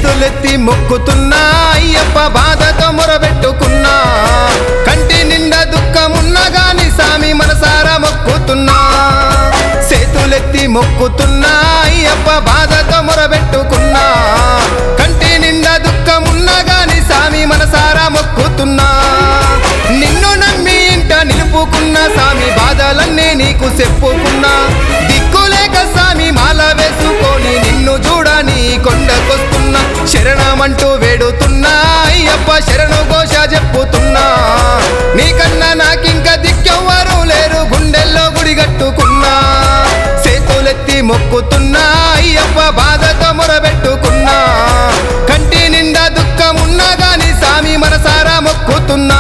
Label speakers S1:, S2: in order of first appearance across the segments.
S1: చేతులెత్తి మొక్కుతున్నా అయ్యప్ప బాధతో మొరబెట్టుకున్నా కంటి నిండా దుఃఖమున్నా గాని సామి మనసారా మొక్కుతున్నా చేతులెత్తి మొక్కుతున్నా అయ్యప్ప బాధతో మొరబెట్టుకున్నా కంటి నిండా దుఃఖమున్నా గాని సామి మనసారా మొక్కుతున్నా నిన్ను నమ్మి ఇంట నిలుపుకున్న సామి బాధలన్నీ నీకు చెప్పుకున్నా దిక్కులేక సామి మాల వేసుకొని నిన్ను చూడని కొండకొస్తున్నా శరణమంటూ వేడుతున్నా అయ్యప్ప శరణు ఘోష చెప్పుతున్నా నీకన్నా నాకింక దిక్కెవ్వరు లేరు గుండెల్లో గుడి కట్టుకున్నా చేతులెత్తి మొక్కుతున్నా అయ్యప్ప బాధతో మొరబెట్టుకున్నా కంటి నిండా దుఃఖమున్నా గాని సామి మనసారా మొక్కుతున్నా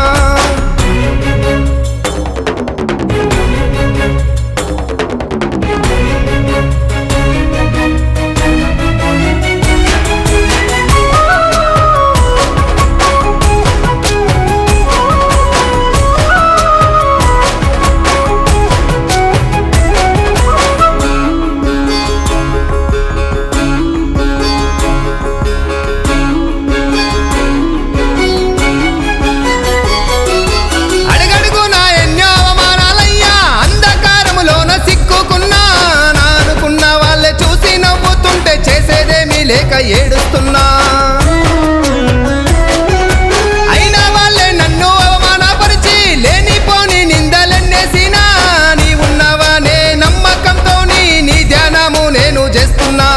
S1: అడగడుగునా ఎన్నో అవమానాలయ్యా అంధకారములోన సిక్కుకున్నా నా అనుకున్న వాళ్ళే చూసి నవ్వుతుంటే చేసేదేమీ లేక ఏడుస్తున్నా అయినా వాళ్ళే నన్ను అవమానపరిచి లేనిపోని నిందలెన్నేసినా నీ ఉన్నవానే నమ్మకంతో నీ ధ్యానము నేను చేస్తున్నా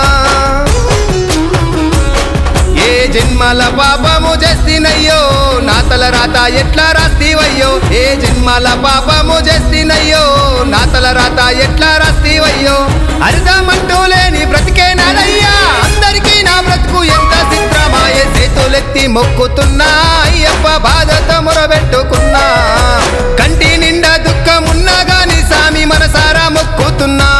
S1: ఏ జన్మల పాపము చేసినయ్యో నా తల రాత ఎట్లా రాస్తీవయ్యో ఏ జన్మల పాపము చేసినయ్యో నా తల రాత ఎట్లా రాస్తీవయ్యో అర్థమంటూ లేని బ్రతికే నాడయ్యా అందరికీ నా బ్రతుకు ఎంత చిత్రమాయే చేతులెత్తి మొక్కుతున్నా అయ్యప్ప బాధతో మొరబెట్టుకున్నా కంటి నిండా దుఃఖమున్నా గాని సామి మనసారా మొక్కుతున్నా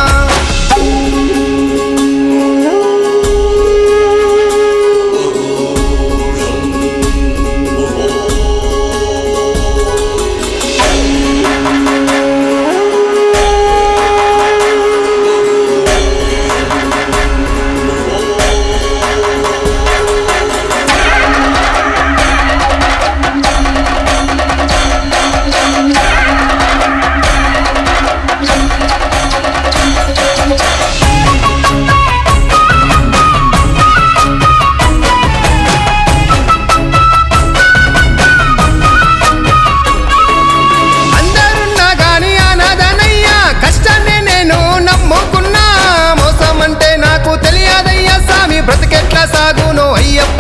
S1: అందరున్నా గాని అనాథనయ్యా కష్టాన్ని నేను నమ్ముకున్నా మోసం అంటే నాకు తెలియదయ్యా సామి బ్రతికెట్లా సాగును అయ్యప్ప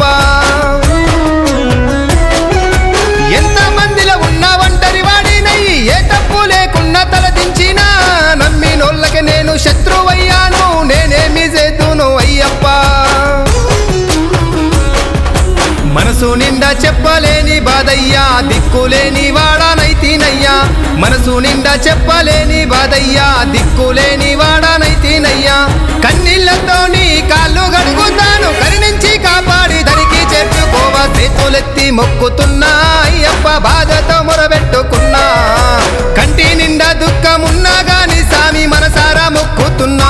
S1: ఎంత మందిలో ఉన్న ఒంటరి వాడినయ్యి ఏ తప్పు లేకున్నా తలదించినా నమ్మినోళ్ళకి నేను శత్రువయ్యాను నేనేమి చేతును అయ్యప్ప మనసు నిండా చెప్పలేని బాధయ్యా దిక్కులేని వాడానైతీనయ్యా మనసు నిండా చెప్పలేని బాధయ్యా దిక్కులేని వాడానైతీనయ్యా కన్నీళ్లతో నీ కాళ్ళు గడుగుతాను కరుణించి కాపాడి ధరికి చేర్చుకోవా చేతులెత్తి మొక్కుతున్నా అయ్యప్ప బాధతో మొరబెట్టుకున్నా కంటి నిండా దుఃఖమున్నా గాని సామి మనసారా మొక్కుతున్నా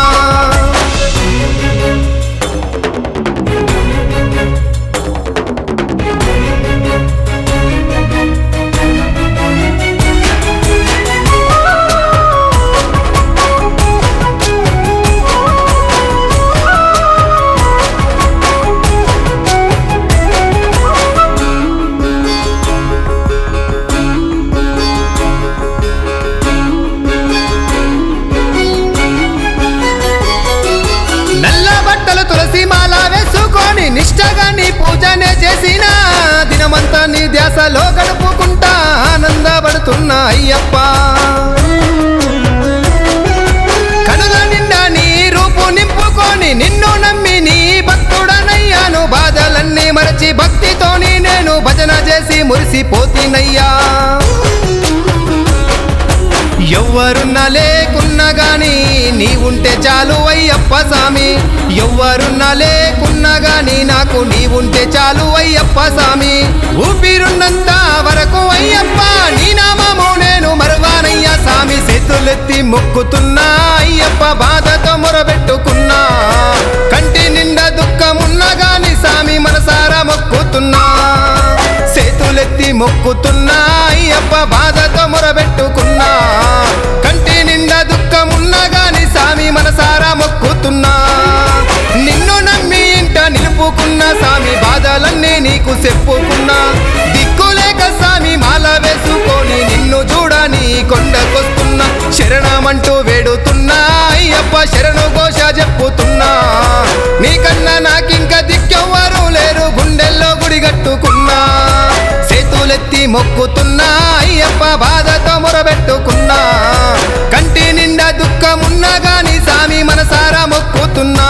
S1: నల్ల బట్టలు తులసి మాల వేసుకొని నిష్టగా నీ పూజనే చేసిన దినమంతా నీ ధ్యాసలో గడుపుకుంటా ఆనందపడుతున్నా అయ్యప్ప కనుల నిండా నీ రూపు నింపుకొని నిన్ను నమ్మి నీ భక్తుడనయ్యాను బాధలన్నీ మరచి భక్తితోని నేను భజన చేసి మురిసిపోతినయ్యా ఎవ్వరున్నా లేకున్నా గాని నీ ఉంటే చాలు అయ్యప్ప సామి ఎవ్వరున్నా లేకున్నా గాని నాకు నీ ఉంటే చాలు అయ్యప్ప సామి ఊపిరున్నంత వరకు అయ్యప్ప నీ నామము నేను మరువానయ్యా సామి చేతులెత్తి మొక్కుతున్నా అయ్యప్ప బాధతో మొరబెట్టుకున్నా కంటి నిండా దుఃఖమున్నా గాని మొక్కుతున్నా సేతులెత్తి మొక్కుతున్నా అయ్యప్ప బాధతో మొరబెట్టుకున్నా కంటి నిండా దుఃఖమున్నా గాని సామి మనసారా మొక్కుతున్నా నిన్ను నమ్మి ఇంట నిలుపుకున్న సామి బాధలన్నీ నీకు చెప్పుకున్నా దిక్కులేక సామి మాల వేసుకొని నిన్ను చూడని కొండకొస్తున్నా శరణమంటూ వేడుతున్నా అయ్యప్ప శరణు ఘోష చెప్పుతున్నా నీకన్నా నాకింక దిక్కెవ్వరు లేరు గుండెల్లో గుడి కట్టుకున్నా చేతులెత్తి మొక్కుతున్నా అయ్యప్ప బాధతో మొరబెట్టుకున్నా కంటి నిండా దుఃఖమున్నా గాని సామి మనసారా మొక్కుతున్నా